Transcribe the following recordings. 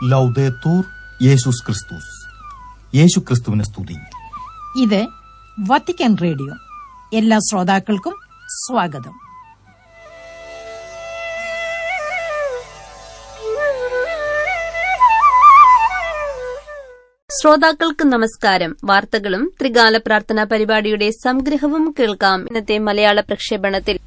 ലൗദേത്തൂർ യേശുസ് ക്രിസ്തുസ് യേശു ക്രിസ്തുവിനെ സ്തുതി ഇത് വത്തിക്കാൻ റേഡിയോ എല്ലാ ശ്രോതാക്കൾക്കും സ്വാഗതം ശ്രോതാക്കൾക്ക് നമസ്കാരം വാർത്തകളും ത്രികാല പ്രാർത്ഥനാ പരിപാടിയുടെ സംഗ്രഹവും കേൾക്കാം ഇന്നത്തെ മലയാള പ്രക്ഷേപണത്തിൽ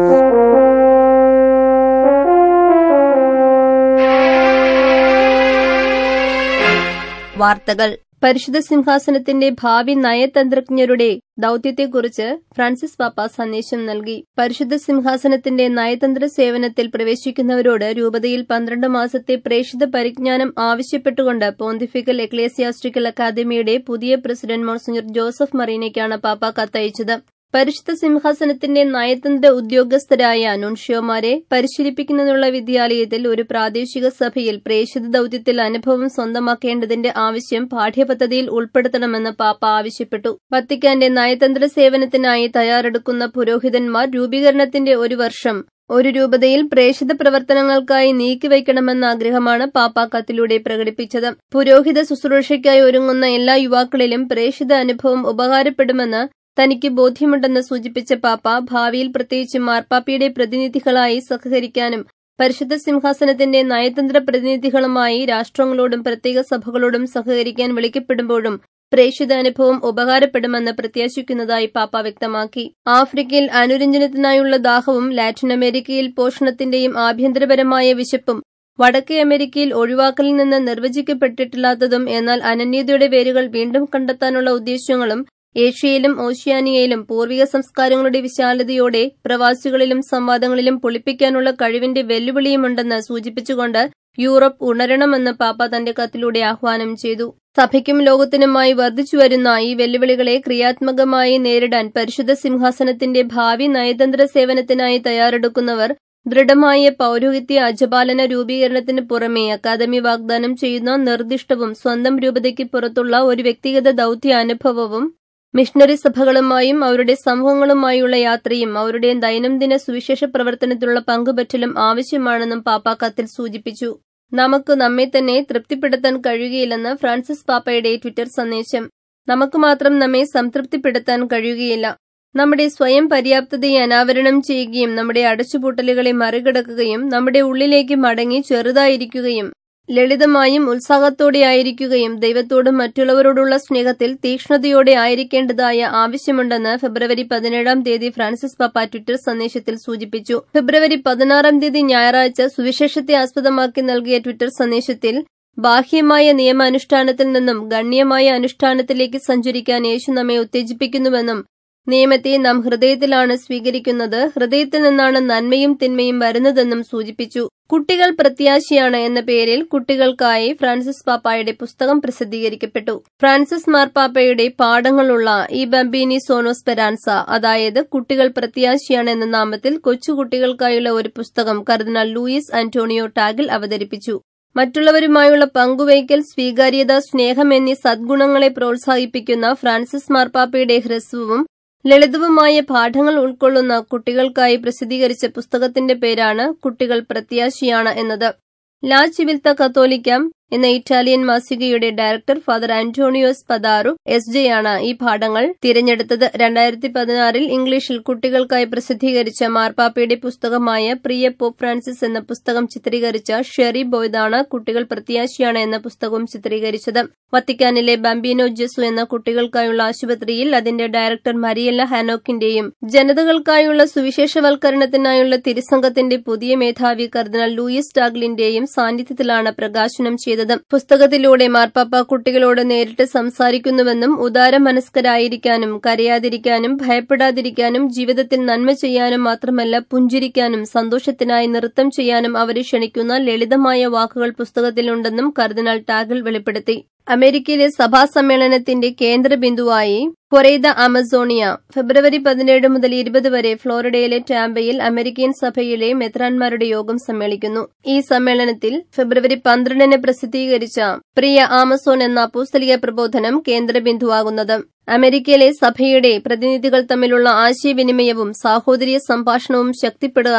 വാർത്തകൾ പരിശുദ്ധ സിംഹാസനത്തിന്റെ ഭാവി നയതന്ത്രജ്ഞരുടെ ദൌത്യത്തെക്കുറിച്ച് ഫ്രാൻസിസ് പാപ്പ സന്ദേശം നൽകി പരിശുദ്ധ സിംഹാസനത്തിന്റെ നയതന്ത്ര സേവനത്തിൽ പ്രവേശിക്കുന്നവരോട് രൂപതയിൽ പന്ത്രണ്ട് മാസത്തെ പ്രേക്ഷിത പരിജ്ഞാനം ആവശ്യപ്പെട്ടുകൊണ്ട് പോന്തിഫിക്കൽ എക്ലേസിയാസ്ട്രിക്കൽ അക്കാദമിയുടെ പുതിയ പ്രസിഡന്റ് മോൺസിഞ്ഞർ ജോസഫ് മറീനയ്ക്കാണ് പാപ്പ കത്തയച്ചത് പരിശുദ്ധ സിംഹാസനത്തിന്റെ നയതന്ത്ര ഉദ്യോഗസ്ഥരായ അനുൻഷ്യോമാരെ പരിശീലിപ്പിക്കുന്നതിനുള്ള വിദ്യാലയത്തിൽ ഒരു പ്രാദേശിക സഭയിൽ പ്രേക്ഷിത ദൌത്യത്തിൽ അനുഭവം സ്വന്തമാക്കേണ്ടതിന്റെ ആവശ്യം പാഠ്യപദ്ധതിയിൽ ഉൾപ്പെടുത്തണമെന്ന് പാപ്പ ആവശ്യപ്പെട്ടു വത്തിക്കാന്റെ നയതന്ത്ര സേവനത്തിനായി തയ്യാറെടുക്കുന്ന പുരോഹിതന്മാർ രൂപീകരണത്തിന്റെ ഒരു വർഷം ഒരു രൂപതയിൽ പ്രേക്ഷിത പ്രവർത്തനങ്ങൾക്കായി നീക്കിവയ്ക്കണമെന്ന ആഗ്രഹമാണ് പാപ്പ കത്തിലൂടെ പ്രകടിപ്പിച്ചത് പുരോഹിത ശുശ്രൂഷയ്ക്കായി ഒരുങ്ങുന്ന എല്ലാ യുവാക്കളിലും പ്രേക്ഷിത അനുഭവം ഉപകാരപ്പെടുമെന്ന് തനിക്ക് ബോധ്യമുണ്ടെന്ന് സൂചിപ്പിച്ച പാപ്പ ഭാവിയിൽ പ്രത്യേകിച്ച് മാർപ്പാപ്പയുടെ പ്രതിനിധികളായി സഹകരിക്കാനും പരിശുദ്ധ സിംഹാസനത്തിന്റെ നയതന്ത്ര പ്രതിനിധികളുമായി രാഷ്ട്രങ്ങളോടും പ്രത്യേക സഭകളോടും സഹകരിക്കാൻ വിളിക്കപ്പെടുമ്പോഴും പ്രേക്ഷിത അനുഭവം ഉപകാരപ്പെടുമെന്ന് പ്രത്യാശിക്കുന്നതായി പാപ്പ വ്യക്തമാക്കി ആഫ്രിക്കയിൽ അനുരഞ്ജനത്തിനായുള്ള ദാഹവും ലാറ്റിൻ അമേരിക്കയിൽ പോഷണത്തിന്റെയും ആഭ്യന്തരപരമായ വിശപ്പും വടക്കേ അമേരിക്കയിൽ ഒഴിവാക്കലിൽ നിന്ന് നിർവചിക്കപ്പെട്ടിട്ടില്ലാത്തതും എന്നാൽ അനന്യതയുടെ വേരുകൾ വീണ്ടും കണ്ടെത്താനുള്ള ഉദ്ദേശ്യങ്ങളും ഏഷ്യയിലും ഓഷ്യാനിയയിലും പൂർവിക സംസ്കാരങ്ങളുടെ വിശാലതയോടെ പ്രവാസികളിലും സംവാദങ്ങളിലും പൊളിപ്പിക്കാനുള്ള കഴിവിന്റെ വെല്ലുവിളിയുമുണ്ടെന്ന് സൂചിപ്പിച്ചുകൊണ്ട് യൂറോപ്പ് ഉണരണമെന്ന് പാപ്പ തന്റെ കത്തിലൂടെ ആഹ്വാനം ചെയ്തു സഭയ്ക്കും ലോകത്തിനുമായി വർദ്ധിച്ചുവരുന്ന ഈ വെല്ലുവിളികളെ ക്രിയാത്മകമായി നേരിടാൻ പരിശുദ്ധ സിംഹാസനത്തിന്റെ ഭാവി നയതന്ത്ര സേവനത്തിനായി തയ്യാറെടുക്കുന്നവർ ദൃഢമായ പൌരോഹിത്യ അജപാലന രൂപീകരണത്തിന് പുറമെ അക്കാദമി വാഗ്ദാനം ചെയ്യുന്ന നിർദ്ദിഷ്ടവും സ്വന്തം രൂപതയ്ക്ക് പുറത്തുള്ള ഒരു വ്യക്തിഗത ദൌത്യ അനുഭവവും മിഷണറി സഭകളുമായും അവരുടെ സമൂഹങ്ങളുമായുള്ള യാത്രയും അവരുടെ ദൈനംദിന സുവിശേഷ പ്രവർത്തനത്തിലുള്ള പങ്കുപറ്റലും ആവശ്യമാണെന്നും പാപ്പ കത്തിൽ സൂചിപ്പിച്ചു നമുക്ക് നമ്മെ തന്നെ തൃപ്തിപ്പെടുത്താൻ കഴിയുകയില്ലെന്ന് ഫ്രാൻസിസ് പാപ്പയുടെ ട്വിറ്റർ സന്ദേശം നമുക്ക് മാത്രം നമ്മെ സംതൃപ്തിപ്പെടുത്താൻ കഴിയുകയില്ല നമ്മുടെ സ്വയം പര്യാപ്തതയെ അനാവരണം ചെയ്യുകയും നമ്മുടെ അടച്ചുപൂട്ടലുകളെ മറികടക്കുകയും നമ്മുടെ ഉള്ളിലേക്ക് മടങ്ങി ചെറുതായിരിക്കുകയും ലളിതമായും ഉത്സാഹത്തോടെ ആയിരിക്കുകയും ദൈവത്തോടും മറ്റുള്ളവരോടുള്ള സ്നേഹത്തിൽ തീക്ഷ്ണതയോടെ ആയിരിക്കേണ്ടതായ ആവശ്യമുണ്ടെന്ന് ഫെബ്രുവരി പതിനേഴാം തീയതി ഫ്രാൻസിസ് പാപ്പ ട്വിറ്റർ സന്ദേശത്തിൽ സൂചിപ്പിച്ചു ഫെബ്രുവരി പതിനാറാം തീയതി ഞായറാഴ്ച സുവിശേഷത്തെ ആസ്പദമാക്കി നൽകിയ ട്വിറ്റർ സന്ദേശത്തിൽ ബാഹ്യമായ നിയമാനുഷ്ഠാനത്തിൽ നിന്നും ഗണ്യമായ അനുഷ്ഠാനത്തിലേക്ക് സഞ്ചരിക്കാൻ യേശു നമ്മെ ഉത്തേജിപ്പിക്കുന്നുവെന്നും നിയമത്തെ നാം ഹൃദയത്തിലാണ് സ്വീകരിക്കുന്നത് ഹൃദയത്തിൽ നിന്നാണ് നന്മയും തിന്മയും വരുന്നതെന്നും സൂചിപ്പിച്ചു കുട്ടികൾ പ്രത്യാശയാണ് എന്ന പേരിൽ കുട്ടികൾക്കായി ഫ്രാൻസിസ് പാപ്പായുടെ പുസ്തകം പ്രസിദ്ധീകരിക്കപ്പെട്ടു ഫ്രാൻസിസ് മാർപ്പാപ്പയുടെ പാഠങ്ങളുള്ള ഈ ബംബീനി സോനോസ് പെരാൻസ അതായത് കുട്ടികൾ പ്രത്യാശയാണ് എന്ന നാമത്തിൽ കൊച്ചുകുട്ടികൾക്കായുള്ള ഒരു പുസ്തകം കർദിനാൾ ലൂയിസ് ആന്റോണിയോ ടാഗിൽ അവതരിപ്പിച്ചു മറ്റുള്ളവരുമായുള്ള പങ്കുവയ്ക്കൽ സ്വീകാര്യത സ്നേഹം എന്നീ സദ്ഗുണങ്ങളെ പ്രോത്സാഹിപ്പിക്കുന്ന ഫ്രാൻസിസ് മാർപ്പാപ്പയുടെ ഹ്രസ്വവും ലളിതവുമായ പാഠങ്ങൾ ഉൾക്കൊള്ളുന്ന കുട്ടികൾക്കായി പ്രസിദ്ധീകരിച്ച പുസ്തകത്തിന്റെ പേരാണ് കുട്ടികൾ പ്രത്യാശിയാണ് എന്നത് ലാ ചിവിൽത്ത കത്തോലിക്കാം എന്ന ഇറ്റാലിയൻ മാസികയുടെ director father Antonio Spadaro S J ആണ് ഈ പാഠങ്ങൾ തിരഞ്ഞെടുത്തത് രണ്ടായിരത്തി പതിനാറിൽ ഇംഗ്ലീഷിൽ കുട്ടികൾക്കായി പ്രസിദ്ധീകരിച്ച മാർപ്പാപ്പയുടെ പുസ്തകമായ പ്രിയ പോപ്പ് ഫ്രാൻസിസ് എന്ന പുസ്തകം ചിത്രീകരിച്ച ഷെറി ബോയ്താണ് കുട്ടികൾ പ്രത്യാശിയാണ് എന്ന പുസ്തകവും ചിത്രീകരിച്ചത് വത്തിക്കാനിലെ ബംബീനോ ജെസു എന്ന കുട്ടികൾക്കായുള്ള ആശുപത്രിയിൽ അതിന്റെ ഡയറക്ടർ മരിയല്ല ഹാനോക്കിന്റെയും ജനതകൾക്കായുള്ള സുവിശേഷവൽക്കരണത്തിനായുള്ള തിരുസംഘത്തിന്റെ പുതിയ മേധാവി കർദിനാൾ ലൂയിസ് ടാഗ്ലിന്റെയും സാന്നിധ്യത്തിലാണ് പ്രകാശനം ചെയ്തത് പുസ്തകത്തിലൂടെ മാർപ്പാപ്പ കുട്ടികളോട് നേരിട്ട് സംസാരിക്കുന്നുവെന്നും ഉദാര മനസ്കരായിരിക്കാനും കരയാതിരിക്കാനും ഭയപ്പെടാതിരിക്കാനും ജീവിതത്തിൽ നന്മ ചെയ്യാനും മാത്രമല്ല പുഞ്ചിരിക്കാനും സന്തോഷത്തിനായി നൃത്തം ചെയ്യാനും അവരെ ക്ഷണിക്കുന്ന ലളിതമായ വാക്കുകൾ പുസ്തകത്തിലുണ്ടെന്നും കർദിനാൾ ടാഗിൽ വെളിപ്പെടുത്തി അമേരിക്കയിലെ സഭാ സമ്മേളനത്തിന്റെ കേന്ദ്ര ബിന്ദുവായി കൊറേദ അമസോണിയ ഫെബ്രുവരി പതിനേഴ് മുതൽ ഇരുപത് വരെ ഫ്ലോറിഡയിലെ ടാമ്പയിൽ അമേരിക്കൻ സഭയിലെ മെത്രാൻമാരുടെ യോഗം സമ്മേളിക്കുന്നു ഈ സമ്മേളനത്തിൽ ഫെബ്രുവരി പന്ത്രണ്ടിന് പ്രസിദ്ധീകരിച്ച പ്രിയ ആമസോൺ എന്ന അപ്പോസ്തലിക പ്രബോധനം കേന്ദ്ര ബിന്ദുവാകുന്നത് അമേരിക്കയിലെ സഭയുടെ പ്രതിനിധികൾ തമ്മിലുള്ള ആശയവിനിമയവും സാഹോദര്യ സംഭാഷണവും ശക്തിപ്പെടുത്താനും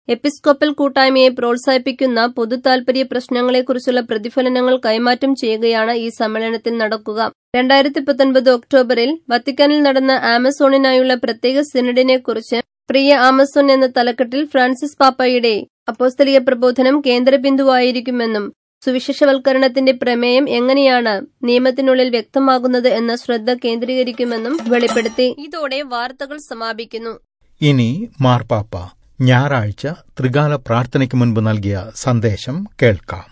എപ്പിസ്കോപ്പൽ കൂട്ടായ്മയെ പ്രോത്സാഹിപ്പിക്കുന്ന പൊതു താൽപര്യ പ്രശ്നങ്ങളെക്കുറിച്ചുള്ള പ്രതിഫലനങ്ങൾ കൈമാറ്റം ചെയ്യുകയാണ് ഈ സമ്മേളനത്തിൽ നടക്കുക രണ്ടായിരത്തി പത്തൊൻപത് ഒക്ടോബറിൽ വത്തിക്കാനിൽ നടന്ന ആമസോണിനായുള്ള പ്രത്യേക സിനഡിനെക്കുറിച്ച് പ്രിയ ആമസോൺ എന്ന തലക്കെട്ടിൽ ഫ്രാൻസിസ് പാപ്പയുടെ അപ്പോസ്തലിക പ്രബോധനം കേന്ദ്രബിന്ദുവായിരിക്കുമെന്നും സുവിശേഷവൽക്കരണത്തിന്റെ പ്രമേയം എങ്ങനെയാണ് നിയമത്തിനുള്ളിൽ വ്യക്തമാകുന്നത് എന്ന ശ്രദ്ധ കേന്ദ്രീകരിക്കുമെന്നും വെളിപ്പെടുത്തി ഇതോടെ വാർത്തകൾ സമാപിക്കുന്നു ഇനി മാർപ്പാപ്പ ഞായറാഴ്ച ത്രികാല പ്രാർത്ഥനയ്ക്ക് മുൻപ് നൽകിയ സന്ദേശം കേൾക്കാം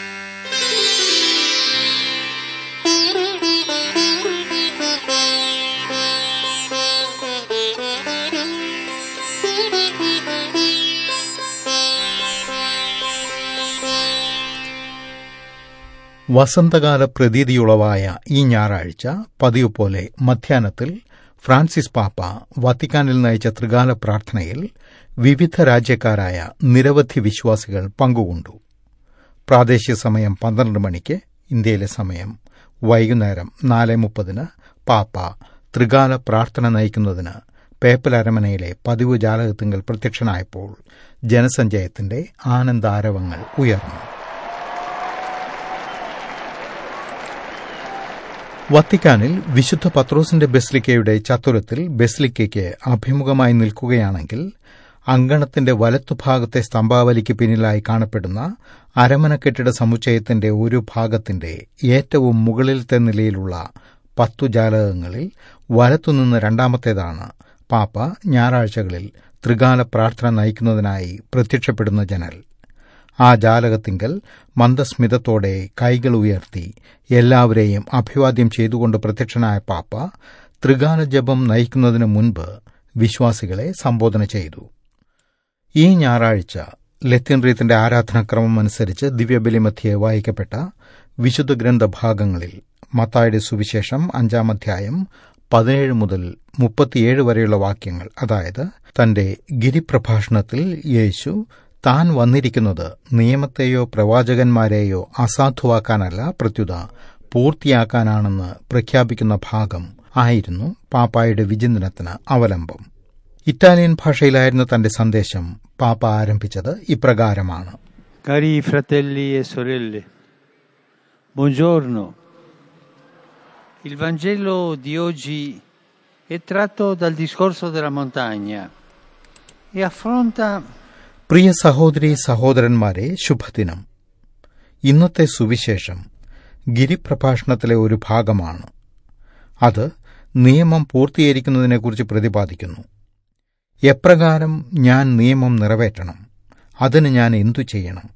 വസന്തകാല പ്രതീതിയുളവായ ഈ ഞായറാഴ്ച പതിവ് പോലെ മധ്യാഹ്നത്തിൽ ഫ്രാൻസിസ് പാപ്പ വത്തിക്കാനിൽ നയിച്ച ത്രികാല പ്രാർത്ഥനയിൽ വിവിധ രാജ്യക്കാരായ നിരവധി വിശ്വാസികൾ പങ്കുകൊണ്ടു പ്രാദേശിക സമയം പന്ത്രണ്ട് മണിക്ക് ഇന്ത്യയിലെ സമയം വൈകുന്നേരം നാല് മുപ്പതിന് പാപ്പ ത്രികാല പ്രാർത്ഥന നയിക്കുന്നതിന് പേപ്പൽ അരമനയിലെ പതിവ് ജാലകത്തിങ്കൽ പ്രത്യക്ഷനായപ്പോൾ ജനസഞ്ചയത്തിന്റെ ആനന്ദാരവങ്ങൾ ഉയർന്നു വത്തിക്കാനിൽ വിശുദ്ധ പത്രോസിന്റെ ബെസ്ലിക്കയുടെ ചത്തുരത്തിൽ ബെസ്ലിക്കയ്ക്ക് അഭിമുഖമായി നിൽക്കുകയാണെങ്കിൽ അങ്കണത്തിന്റെ വലത്തുഭാഗത്തെ സ്തംഭാവലിക്ക് പിന്നിലായി കാണപ്പെടുന്ന അരമന കെട്ടിട സമുച്ചയത്തിന്റെ ഒരു ഭാഗത്തിന്റെ ഏറ്റവും മുകളിലത്തെ നിലയിലുള്ള പത്തു ജാലകങ്ങളിൽ വലത്തുനിന്ന് രണ്ടാമത്തേതാണ് പാപ്പ ഞായറാഴ്ചകളിൽ ത്രികാല പ്രാർത്ഥന നയിക്കുന്നതിനായി പ്രത്യക്ഷപ്പെടുന്ന ജനൽ ആ ജാലകത്തിങ്കൽ മന്ദസ്മിതത്തോടെ കൈകൾ ഉയർത്തി എല്ലാവരെയും അഭിവാദ്യം ചെയ്തുകൊണ്ട് പ്രത്യക്ഷനായ പാപ്പ ത്രികാല ജപം നയിക്കുന്നതിനു മുൻപ് വിശ്വാസികളെ സംബോധന ചെയ്തു ഈ ഞായറാഴ്ച ലത്തീൻ റീത്തിന്റെ ആരാധനാക്രമം അനുസരിച്ച് ദിവ്യബലിമധ്യയെ വായിക്കപ്പെട്ട വിശുദ്ധ ഗ്രന്ഥഭാഗങ്ങളിൽ മത്തായുടെ സുവിശേഷം അഞ്ചാം അധ്യായം പതിനേഴ് മുതൽ മുപ്പത്തിയേഴ് വരെയുള്ള വാക്യങ്ങൾ അതായത് തന്റെ ഗിരിപ്രഭാഷണത്തിൽ യേശു താൻ വന്നിരിക്കുന്നത് നിയമത്തെയോ പ്രവാചകന്മാരെയോ അസാധുവാക്കാനല്ല പ്രത്യുത പൂർത്തിയാക്കാനാണെന്ന് പ്രഖ്യാപിക്കുന്ന ഭാഗം ആയിരുന്നു പാപ്പായുടെ വിചിന്തനത്തിന് അവലംബം ഇറ്റാലിയൻ ഭാഷയിലായിരുന്ന തന്റെ സന്ദേശം പാപ്പ ആരംഭിച്ചത് ഇപ്രകാരമാണ് Cari fratelli e sorelle, buongiorno. Il Vangelo di oggi è tratto dal discorso della montagna e affronta പ്രിയ സഹോദരി സഹോദരന്മാരെ ശുഭദിനം ഇന്നത്തെ സുവിശേഷം ഗിരിപ്രഭാഷണത്തിലെ ഒരു ഭാഗമാണ് അത് നിയമം പൂർത്തീകരിക്കുന്നതിനെക്കുറിച്ച് പ്രതിപാദിക്കുന്നു എപ്രകാരം ഞാൻ നിയമം നിറവേറ്റണം അതിന് ഞാൻ എന്തു ചെയ്യണം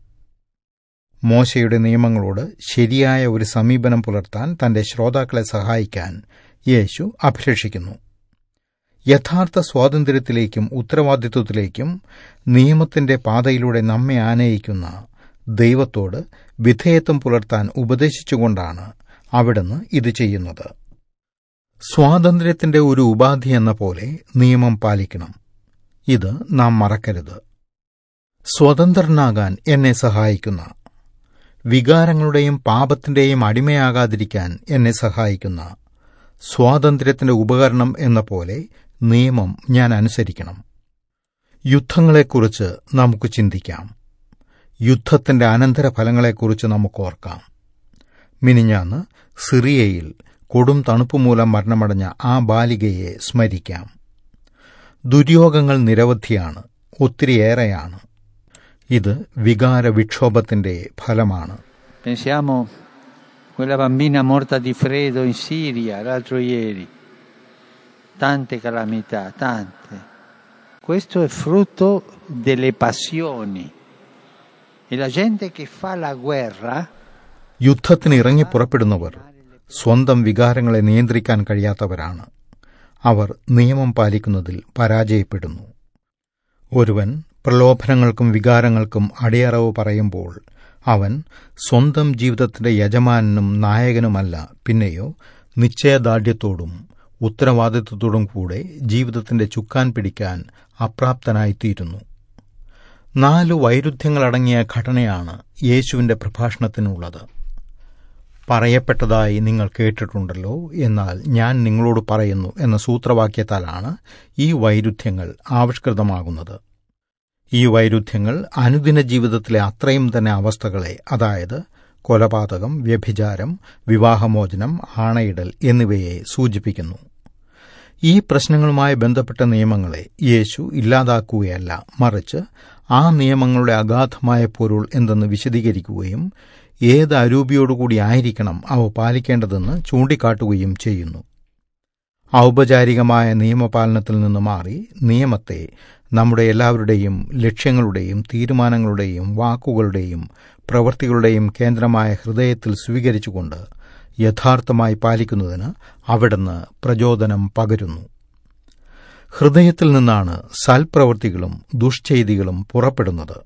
മോശയുടെ നിയമങ്ങളോട് ശരിയായ ഒരു സമീപനം പുലർത്താൻ തന്റെ ശ്രോതാക്കളെ സഹായിക്കാൻ യേശു അഭിലഷിക്കുന്നു യഥാർത്ഥ സ്വാതന്ത്ര്യത്തിലേക്കും ഉത്തരവാദിത്വത്തിലേക്കും നിയമത്തിന്റെ പാതയിലൂടെ നമ്മെ ആനയിക്കുന്ന ദൈവത്തോട് വിധേയത്വം പുലർത്താൻ ഉപദേശിച്ചുകൊണ്ടാണ് അവിടുന്ന് ഇത് ചെയ്യുന്നത് സ്വാതന്ത്ര്യത്തിന്റെ ഒരു ഉപാധി എന്ന പോലെ നിയമം പാലിക്കണം ഇത് നാം മറക്കരുത് സ്വതന്ത്രനാകാൻ എന്നെ സഹായിക്കുന്ന വികാരങ്ങളുടെയും പാപത്തിന്റെയും അടിമയാകാതിരിക്കാൻ എന്നെ സഹായിക്കുന്ന സ്വാതന്ത്ര്യത്തിന്റെ ഉപകരണം എന്ന പോലെ നിയമം ഞാൻ അനുസരിക്കണം യുദ്ധങ്ങളെക്കുറിച്ച് നമുക്ക് ചിന്തിക്കാം യുദ്ധത്തിന്റെ അനന്തരഫലങ്ങളെക്കുറിച്ച് നമുക്ക് ഓർക്കാം മിനിഞ്ഞാന്ന് സിറിയയിൽ കൊടും തണുപ്പ് മൂലം മരണമടഞ്ഞ ആ ബാലികയെ സ്മരിക്കാം ദുര്യോഗങ്ങൾ നിരവധിയാണ് ഒത്തിരിയേറെയാണ് ഇത് വികാര വിക്ഷോഭത്തിന്റെ ഫലമാണ് pensiamo quella bambina morta di freddo in Siria l'altro ieri. Tante calamità, tante. Questo è frutto delle passioni. E la gente che fa la guerra യുദ്ധത്തിന് ഇറങ്ങി പുറപ്പെടുന്നവർ സ്വന്തം വികാരങ്ങളെ നിയന്ത്രിക്കാൻ കഴിയാത്തവരാണ് അവർ നിയമം പാലിക്കുന്നതിൽ പരാജയപ്പെടുന്നു ഒരുവൻ പ്രലോഭനങ്ങൾക്കും വികാരങ്ങൾക്കും അടിയറവ് പറയുമ്പോൾ അവൻ സ്വന്തം ജീവിതത്തിന്റെ യജമാനനും നായകനുമല്ല പിന്നെയോ നിശ്ചയദാർഢ്യത്തോടും ഉത്തരവാദിത്വത്തോടും കൂടെ ജീവിതത്തിന്റെ ചുക്കാൻ പിടിക്കാൻ അപ്രാപ്തനായിത്തീരുന്നു നാലു വൈരുദ്ധ്യങ്ങളടങ്ങിയ ഘടനയാണ് യേശുവിന്റെ പ്രഭാഷണത്തിനുള്ളത് പറയപ്പെട്ടതായി നിങ്ങൾ കേട്ടിട്ടുണ്ടല്ലോ എന്നാൽ ഞാൻ നിങ്ങളോട് പറയുന്നു എന്ന സൂത്രവാക്യത്താലാണ് ഈ വൈരുദ്ധ്യങ്ങൾ ആവിഷ്കൃതമാകുന്നത് ഈ വൈരുദ്ധ്യങ്ങൾ അനുദിന ജീവിതത്തിലെ അത്രയും തന്നെ അവസ്ഥകളെ അതായത് കൊലപാതകം വ്യഭിചാരം വിവാഹമോചനം ആണയിടൽ എന്നിവയെ സൂചിപ്പിക്കുന്നു ഈ പ്രശ്നങ്ങളുമായി ബന്ധപ്പെട്ട നിയമങ്ങളെ യേശു ഇല്ലാതാക്കുകയല്ല മറിച്ച് ആ നിയമങ്ങളുടെ അഗാധമായ പൊരുൾ എന്തെന്ന് വിശദീകരിക്കുകയും ഏത് അരൂപിയോടുകൂടി ആയിരിക്കണം അവ പാലിക്കേണ്ടതെന്ന് ചൂണ്ടിക്കാട്ടുകയും ചെയ്യുന്നു ഔപചാരികമായ നിയമപാലനത്തിൽ നിന്ന് മാറി നിയമത്തെ നമ്മുടെ എല്ലാവരുടെയും ലക്ഷ്യങ്ങളുടെയും തീരുമാനങ്ങളുടെയും വാക്കുകളുടെയും പ്രവൃത്തികളുടെയും കേന്ദ്രമായ ഹൃദയത്തിൽ സ്വീകരിച്ചുകൊണ്ട് യഥാർത്ഥമായി പാലിക്കുന്നതിന് അവിടുന്ന് പ്രചോദനം പകരുന്നു ഹൃദയത്തിൽ നിന്നാണ് സൽപ്രവൃത്തികളും ദുഷ്ചെയ്തികളും പുറപ്പെടുന്നത്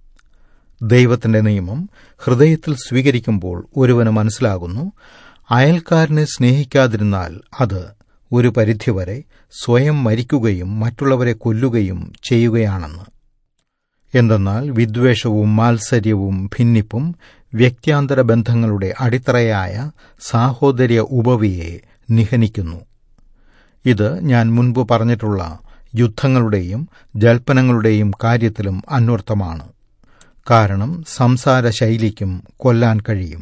ദൈവത്തിന്റെ നിയമം ഹൃദയത്തിൽ സ്വീകരിക്കുമ്പോൾ ഒരുവന് മനസ്സിലാകുന്നു അയൽക്കാരനെ സ്നേഹിക്കാതിരുന്നാൽ അത് ഒരു പരിധിവരെ സ്വയം മരിക്കുകയും മറ്റുള്ളവരെ കൊല്ലുകയും ചെയ്യുകയാണെന്ന് എന്തെന്നാൽ വിദ്വേഷവും മാത്സര്യവും ഭിന്നിപ്പും വ്യക്തിയാന്തര ബന്ധങ്ങളുടെ അടിത്തറയായ സാഹോദര്യ ഉപവിയെ നിഹനിക്കുന്നു ഇത് ഞാൻ മുൻപ് പറഞ്ഞിട്ടുള്ള യുദ്ധങ്ങളുടെയും ജൽപ്പനങ്ങളുടെയും കാര്യത്തിലും അന്വർത്ഥമാണ് കാരണം സംസാര ശൈലിക്കും കൊല്ലാൻ കഴിയും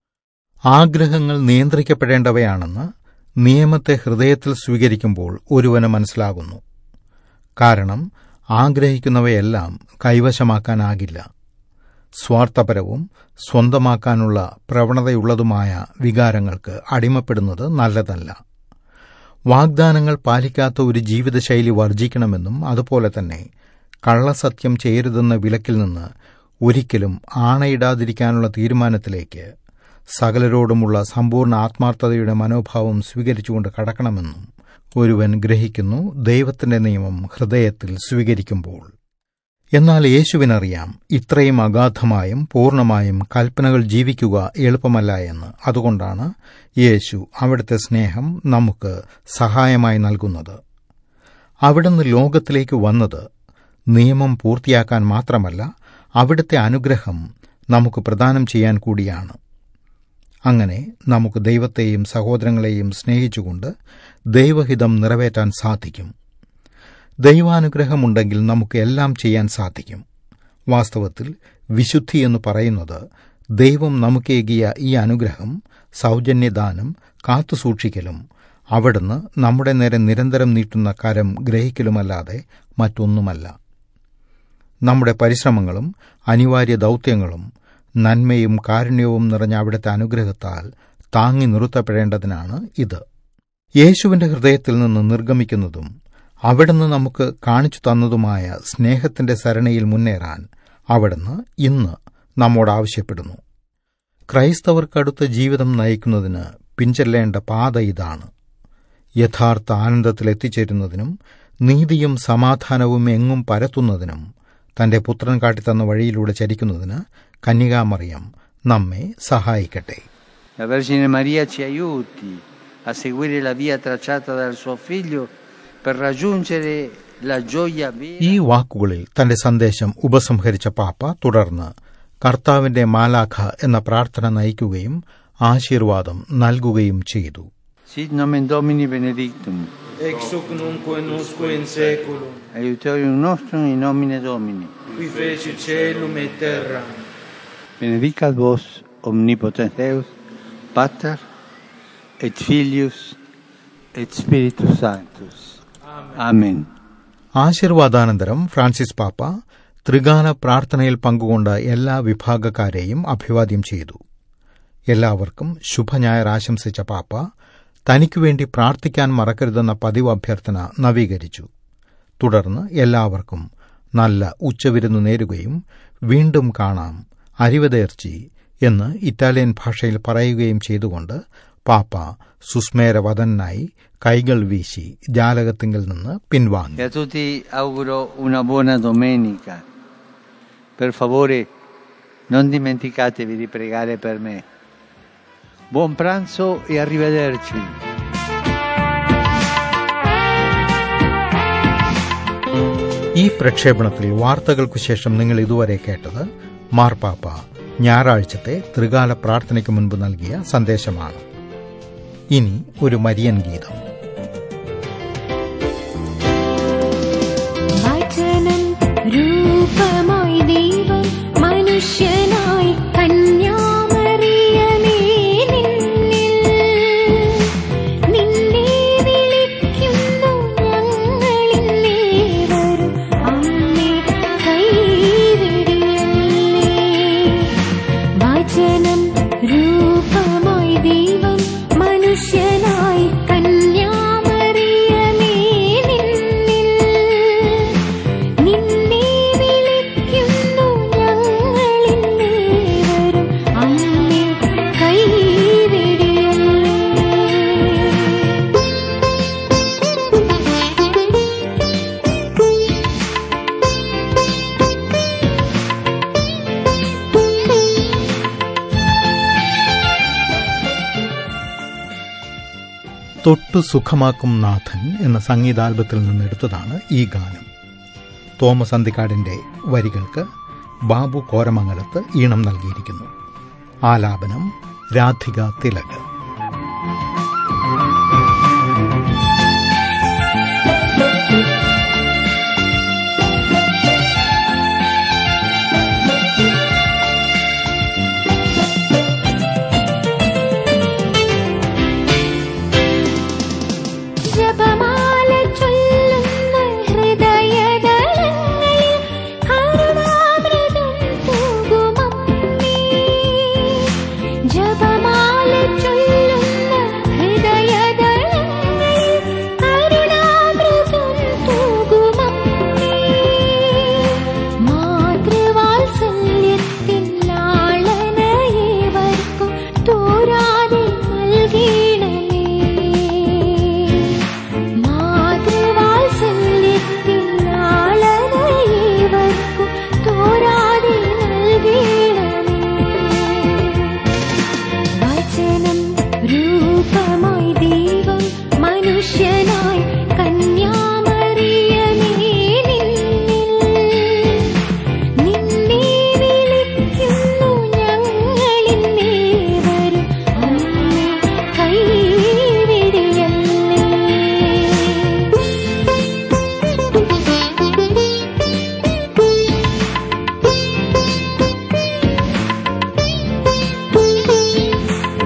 ആഗ്രഹങ്ങൾ നിയന്ത്രിക്കപ്പെടേണ്ടവയാണെന്ന് നിയമത്തെ ഹൃദയത്തിൽ സ്വീകരിക്കുമ്പോൾ ഒരുവന് മനസ്സിലാകുന്നു കാരണം ആഗ്രഹിക്കുന്നവയെല്ലാം കൈവശമാക്കാനാകില്ല സ്വാർത്ഥപരവും സ്വന്തമാക്കാനുള്ള പ്രവണതയുള്ളതുമായ വികാരങ്ങൾക്ക് അടിമപ്പെടുന്നത് നല്ലതല്ല വാഗ്ദാനങ്ങൾ പാലിക്കാത്ത ഒരു ജീവിതശൈലി വർജിക്കണമെന്നും അതുപോലെ തന്നെ കള്ളസത്യം ചെയ്യരുതെന്ന വിലക്കിൽ നിന്ന് ഒരിക്കലും ആണയിടാതിരിക്കാനുള്ള തീരുമാനത്തിലേക്ക് സകലരോടുമുള്ള സമ്പൂർണ്ണ ആത്മാർത്ഥതയുടെ മനോഭാവം സ്വീകരിച്ചുകൊണ്ട് കടക്കണമെന്നും ഒരുവൻ ഗ്രഹിക്കുന്നു ദൈവത്തിന്റെ നിയമം ഹൃദയത്തിൽ സ്വീകരിക്കുമ്പോൾ എന്നാൽ യേശുവിനറിയാം ഇത്രയും അഗാധമായും പൂർണ്ണമായും കൽപ്പനകൾ ജീവിക്കുക എളുപ്പമല്ല എന്ന് അതുകൊണ്ടാണ് യേശു അവിടുത്തെ സ്നേഹം നമുക്ക് സഹായമായി നൽകുന്നത് അവിടുന്ന് ലോകത്തിലേക്ക് വന്നത് നിയമം പൂർത്തിയാക്കാൻ മാത്രമല്ല അവിടുത്തെ അനുഗ്രഹം നമുക്ക് പ്രദാനം ചെയ്യാൻ കൂടിയാണ് അങ്ങനെ നമുക്ക് ദൈവത്തെയും സഹോദരങ്ങളെയും സ്നേഹിച്ചുകൊണ്ട് ദൈവഹിതം നിറവേറ്റാൻ സാധിക്കും ദൈവാനുഗ്രഹമുണ്ടെങ്കിൽ നമുക്ക് എല്ലാം ചെയ്യാൻ സാധിക്കും വാസ്തവത്തിൽ വിശുദ്ധി എന്ന് പറയുന്നത് ദൈവം നമുക്കേകിയ ഈ അനുഗ്രഹം സൗജന്യദാനം കാത്തുസൂക്ഷിക്കലും അവിടുന്ന് നമ്മുടെ നേരെ നിരന്തരം നീട്ടുന്ന കരം ഗ്രഹിക്കലുമല്ലാതെ മറ്റൊന്നുമല്ല നമ്മുടെ പരിശ്രമങ്ങളും അനിവാര്യ ദൗത്യങ്ങളും നന്മയും കാരുണ്യവും നിറഞ്ഞ അവിടുത്തെ അനുഗ്രഹത്താൽ താങ്ങി നിർത്തപ്പെടേണ്ടതിനാണ് ഇത് യേശുവിന്റെ ഹൃദയത്തിൽ നിന്ന് നിർഗമിക്കുന്നതും അവിടുന്ന് നമുക്ക് കാണിച്ചു തന്നതുമായ സ്നേഹത്തിന്റെ സരണിയിൽ മുന്നേറാൻ അവിടുന്ന് ഇന്ന് നമ്മോട് ആവശ്യപ്പെടുന്നു ക്രൈസ്തവർക്കടുത്ത ജീവിതം നയിക്കുന്നതിന് പിഞ്ചെല്ലേണ്ട പാത ഇതാണ് യഥാർത്ഥ ആനന്ദത്തിലെത്തിച്ചേരുന്നതിനും നീതിയും സമാധാനവും എങ്ങും പരത്തുന്നതിനും തന്റെ പുത്രൻ കാട്ടിത്തന്ന വഴിയിലൂടെ ചരിക്കുന്നതിന് കന്യകാമറിയം നമ്മെ സഹായിക്കട്ടെ La Vergine Maria ci aiuti a seguire la via tracciata dal suo figlio per raggiungere la gioia ഈ vera. വാക്കുകളിൽ തന്റെ സന്ദേശം ഉപസംഹരിച്ച പാപ്പ തുടർന്ന് കർത്താവിന്റെ മാലാഖ എന്ന പ്രാർത്ഥന നയിക്കുകയും ആശീർവാദം നൽകുകയും ചെയ്തു Sit nomen Domini benedictum, ex hoc nunc et usque in seculum, aiutorium nostrum in nomine Domini. qui feci celum et terra. Benedicat vos omnipotens Deus, Pater et Filius et Spiritus Sanctus. Amen. ആശീർവാദാനന്തരം Francis പാപ്പ ത്രികാല പ്രാർത്ഥനയിൽ പങ്കുകൊണ്ട എല്ലാ വിഭാഗക്കാരെയും അഭിവാദ്യം ചെയ്തു എല്ലാവർക്കും ശുഭഞായർ ആശംസിച്ച പാപ്പ തനിക്കുവേണ്ടി പ്രാർത്ഥിക്കാൻ മറക്കരുതെന്ന പതിവ് അഭ്യർത്ഥന നവീകരിച്ചു തുടർന്ന് എല്ലാവർക്കും നല്ല ഉച്ചവിരുന്ന് നേരുകയും വീണ്ടും കാണാം അരിവതേർച്ചി എന്ന് ഇറ്റാലിയൻ ഭാഷയിൽ പറയുകയും ചെയ്തുകൊണ്ട് പാപ്പ സുസ്മേരവദനായി കൈകൾ വീശി ജാലകത്തിങ്കിൽ നിന്ന് പിൻവാങ്ങി E a tutti auguro una buona domenica. Per favore, non dimenticatevi di pregare per me. Buon pranzo e arrivederci. ഈ പ്രക്ഷേപണത്തിൽ വാർത്തകൾക്കു ശേഷം നിങ്ങൾ ഇതുവരെ കേട്ടത് മാർപ്പാപ്പ ഞായറാഴ്ചത്തെ ത്രികാല പ്രാർത്ഥനയ്ക്ക് മുൻപ് നൽകിയ സന്ദേശമാണ് ഇനി ഒരു മരിയൻ ഗീതം വചനം രൂപ തൊട്ടു സുഖമാക്കും നാഥൻ എന്ന സംഗീതാൽബത്തിൽ നിന്നെടുത്തതാണ് ഈ ഗാനം തോമസ് അന്തിക്കാടിന്റെ വരികൾക്ക് ബാബു കോരമംഗലത്ത് ഈണം നൽകിയിരിക്കുന്നു ആലാപനം രാധിക തിലക് ജപമാല ചൊല്ലുന്ന ഹൃദയദളങ്ങളിൽ കരുണാമൃതം തൂകുമമ്മേ. ജപമാല ചൊല്ലുന്ന ഹൃദയദളങ്ങളിൽ കരുണാമൃതം തൂകുമമ്മേ. മാതൃവാത്സല്യത്തിൻ ലാളനയേവർക്കും തോരാതെ നൽകിയിടണേ മാതൃവാത്സല്യത്തിൻ ലാളനയേവർക്കും തോരാതെ നൽകിയിടണേ വചനം രൂപമായി ദൈവം മനുഷ്യനായി കന്യാമറിയമേ നിന്നിൽ നിന്നെ വിളിക്കുന്നു ഞങ്ങളിന്നേവരും അമ്മേ കൈവിടിയല്ലേ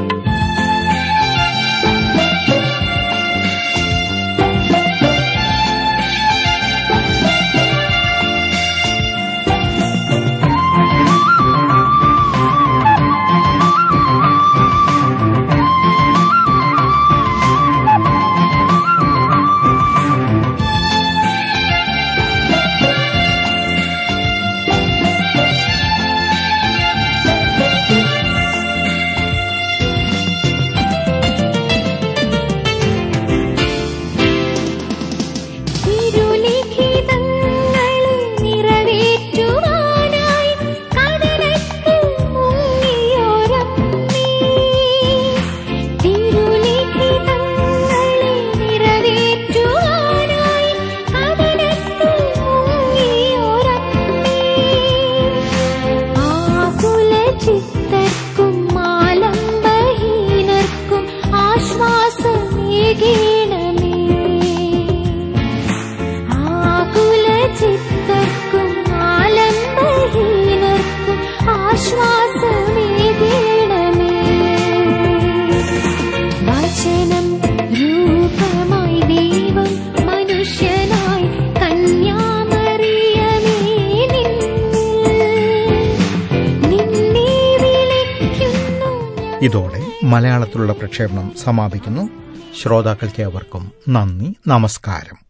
തിരുലിഖിതങ്ങളെ നിറവേറ്റുവാനായി കടലത്തിൽ മുങ്ങിയോരമ്മേ. തിരുലിഖിതങ്ങളെ നിറവേറ്റുവാനായി കടലത്തിൽ മുങ്ങിയോരമ്മേ. ആകുലചിത്തർക്കും ആലംബഹീനർക്കും ആശ്വാസമേകീണമേ ആകുലചിത്തർക്കും ആലംബഹീനർക്കും ആശ്വാസമേകീണമേ വചനം രൂപമായി ദൈവം മനുഷ്യനായി കന്യാമറിയമേ നിന്നിൽ നിന്നെ വിളിക്കുന്നു ഞാൻ ഇതോടെ മലയാളത്തിലുള്ള പ്രക്ഷേപണം സമാപിക്കുന്നു ശ്രോതാക്കൾക്ക് അവർക്കും നന്ദി നമസ്കാരം